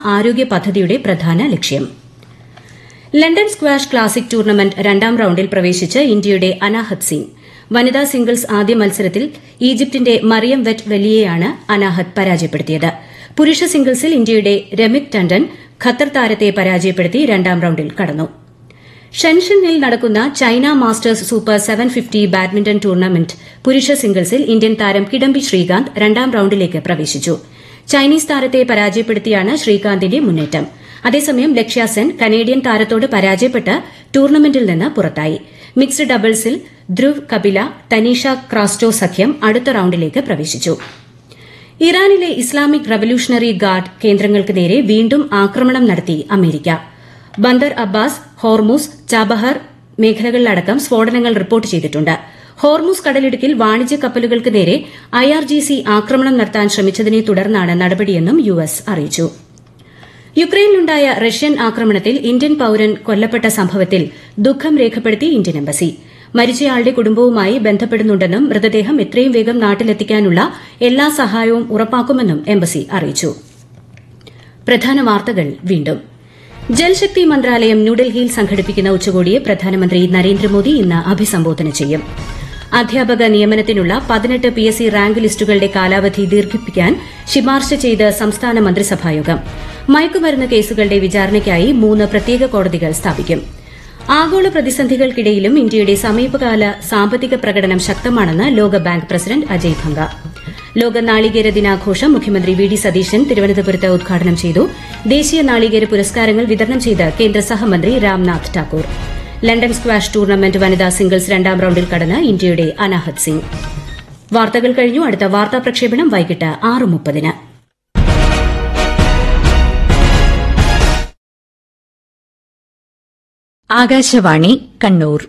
ആരോഗ്യ പദ്ധതിയുടെ പ്രധാന ലക്ഷ്യം ലണ്ടൻ സ്ക്വാഷ് ക്ലാസിക് ടൂർണമെന്റ് രണ്ടാം റൌണ്ടിൽ പ്രവേശിച്ച് ഇന്ത്യയുടെ അനാഹത് സിംഗ് വനിതാ സിംഗിൾസ് ആദ്യ മത്സരത്തിൽ ഈജിപ്തിന്റെ മറിയം വെറ്റ് വലിയെയാണ് അനാഹത് പരാജയപ്പെടുത്തിയത് പുരുഷ സിംഗിൾസിൽ ഇന്ത്യയുടെ രമിത് ടണ്ടൻ ഖത്തർ താരത്തെ പരാജയപ്പെടുത്തി രണ്ടാം റൌണ്ടിൽ കടന്നു ഷെൻഷനിൽ നടക്കുന്ന China masters super seven fifty badminton tournament പുരുഷ സിംഗിൾസിൽ ഇന്ത്യൻ താരം കിഡംബി ശ്രീകാന്ത് രണ്ടാം റൌണ്ടിലേക്ക് പ്രവേശിച്ചു ചൈനീസ് താരത്തെ പരാജയപ്പെടുത്തിയാണ് ശ്രീകാന്തിന്റെ മുന്നേറ്റം അതേസമയം ലക്ഷ്യ സെൻ കനേഡിയൻ താരത്തോട് പരാജയപ്പെട്ട് ടൂർണമെന്റിൽ നിന്ന് പുറത്തായി മിക്സ്ഡ് ഡബിൾസിൽ ധ്രുവ് കപില തനീഷ ക്രാസ്റ്റോ സഖ്യം അടുത്ത റൌണ്ടിലേക്ക് പ്രവേശിച്ചു ഇറാനിലെ ഇസ്ലാമിക് റവല്യൂഷണറി ഗാർഡ് കേന്ദ്രങ്ങൾക്ക് നേരെ വീണ്ടും ആക്രമണം നടത്തി America Bandar Abbas Hormuz Chabahar മേഖലകളിലടക്കം സ്ഫോടനങ്ങൾ റിപ്പോർട്ട് ചെയ്തിട്ടുണ്ട് ഹോർമൂസ് കടലിടുക്കിൽ വാണിജ്യ കപ്പലുകൾക്ക് നേരെ ഐആർജിസി ആക്രമണം നടത്താൻ ശ്രമിച്ചതിനെ തുടർന്നാണ് നടപടിയെന്നും യു എസ് അറിയിച്ചു യുക്രൈനിലുണ്ടായ റഷ്യൻ ആക്രമണത്തിൽ ഇന്ത്യൻ പൌരൻ കൊല്ലപ്പെട്ട സംഭവത്തിൽ ദുഃഖം രേഖപ്പെടുത്തി ഇന്ത്യൻ എംബസി മരിച്ചയാളുടെ കുടുംബവുമായി ബന്ധപ്പെടുന്നുണ്ടെന്നും മൃതദേഹം എത്രയും വേഗം നാട്ടിലെത്തിക്കാനുള്ള എല്ലാ സഹായവും ഉറപ്പാക്കുമെന്നും എംബസി അറിയിച്ചു പ്രധാന വാർത്തകൾ വീണ്ടും ജൽശക്തി മന്ത്രാലയം ന്യൂഡൽഹിയിൽ സംഘടിപ്പിക്കുന്ന ഉച്ചകോടിയെ പ്രധാനമന്ത്രി നരേന്ദ്രമോദി ഇന്ന് അഭിസംബോധന ചെയ്യും അധ്യാപക നിയമനത്തിനുള്ള പതിനെട്ട് പി എസ് സി റാങ്ക് ലിസ്റ്റുകളുടെ കാലാവധി ദീർഘിപ്പിക്കാൻ ശുപാർശ ചെയ്ത് സംസ്ഥാന മന്ത്രിസഭായോഗം മയക്കുമരുന്ന് കേസുകളുടെ വിചാരണയ്ക്കായി മൂന്ന് പ്രത്യേക കോടതികൾ സ്ഥാപിക്കും ആഗോള പ്രതിസന്ധികൾക്കിടയിലും ഇന്ത്യയുടെ സമീപകാല സാമ്പത്തിക പ്രകടനം ശക്തമാണെന്ന് ലോകബാങ്ക് പ്രസിഡന്റ് അജയ് ഭംഗ ലോക നാളികേര ദിനാഘോഷം മുഖ്യമന്ത്രി വി ഡി സതീശൻ തിരുവനന്തപുരത്ത് ഉദ്ഘാടനം ചെയ്തു ദേശീയ നാളികേര പുരസ്കാരങ്ങൾ വിതരണം ചെയ്ത് കേന്ദ്ര സഹമന്ത്രി Ramnath Thakur London squash tournament വനിതാ സിംഗിൾസ് രണ്ടാം റൌണ്ടിൽ കടന്ന് ഇന്ത്യയുടെ അനാഹത് സിംഗ് വാർത്തകൾ കഴിഞ്ഞു അടുത്ത വാർത്താ പ്രക്ഷേപണം വൈകിട്ട് ആറ് മുപ്പതിന് ആകാശവാണി കണ്ണൂർ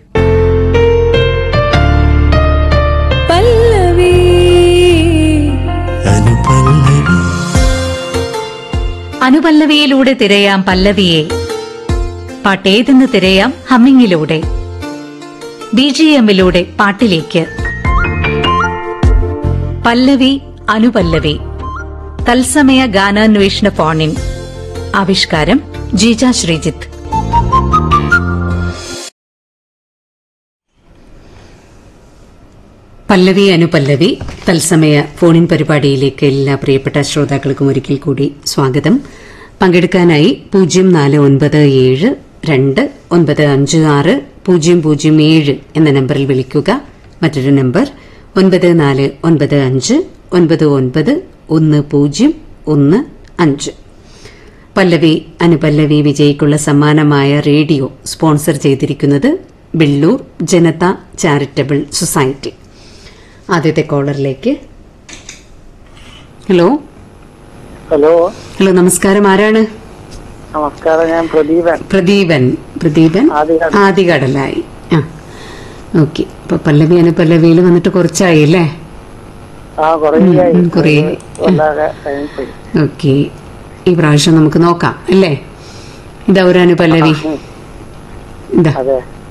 പല്ലവി അനുപല്ലവി അനുപല്ലവിയിലൂടെ തിരയാം പല്ലവിയെ പാട്ടേതെന്ന് തിരയാം ഹമ്മിങ്ങിലൂടെ ബി ജി എമ്മിലൂടെ പാട്ടിലേക്ക് പല്ലവി അനുപല്ലവി തത്സമയ ഗാനാന്വേഷണ ഫോണിൻ ആവിഷ്കാരം ജീജ ശ്രീജിത്ത് പല്ലവി അനുപല്ലവി തത്സമയ ഫോണിൻ പരിപാടിയിലേക്ക് എല്ലാ പ്രിയപ്പെട്ട ശ്രോതാക്കൾക്കും ഒരിക്കൽ കൂടി സ്വാഗതം പങ്കെടുക്കാനായി പൂജ്യം നാല് ഒൻപത് ഏഴ് രണ്ട് ഒൻപത് അഞ്ച് ആറ് പൂജ്യം പൂജ്യം ഏഴ് എന്ന നമ്പറിൽ വിളിക്കുക മറ്റൊരു നമ്പർ ഒൻപത് നാല് ഒൻപത് അഞ്ച് ഒൻപത് ഒൻപത് ഒന്ന് പൂജ്യം ഒന്ന് അഞ്ച് പല്ലവി അനുപല്ലവി വിജയിക്കുള്ള സമ്മാനമായ റേഡിയോ സ്പോൺസർ ചെയ്തിരിക്കുന്നത് ബിള്ളൂർ ജനത ചാരിറ്റബിൾ സൊസൈറ്റി ആദ്യത്തെ കോളറിലേക്ക് ഹലോ ഹലോ ഹലോ നമസ്കാരം ആരാണ് നമസ്കാരം ഞാൻ പ്രദീപൻ പ്രദീപൻ പ്രദീപൻ ആദികടൽ. ആദികടലായി ആ ഓക്കെ ഇപ്പൊ പല്ലവി അനുപല്ലവിയിൽ വന്നിട്ട് കുറച്ചായി അല്ലേ ആ കുറേ ആയി. ഉം, കുറേ. വല്ലാതെ കഴിഞ്ഞുപോയി ഓക്കെ ഈ പ്രാവശ്യം നമുക്ക് നോക്കാം അല്ലേ ഇതാ ഒരു അനുപല്ലവി ഇതാ അതെ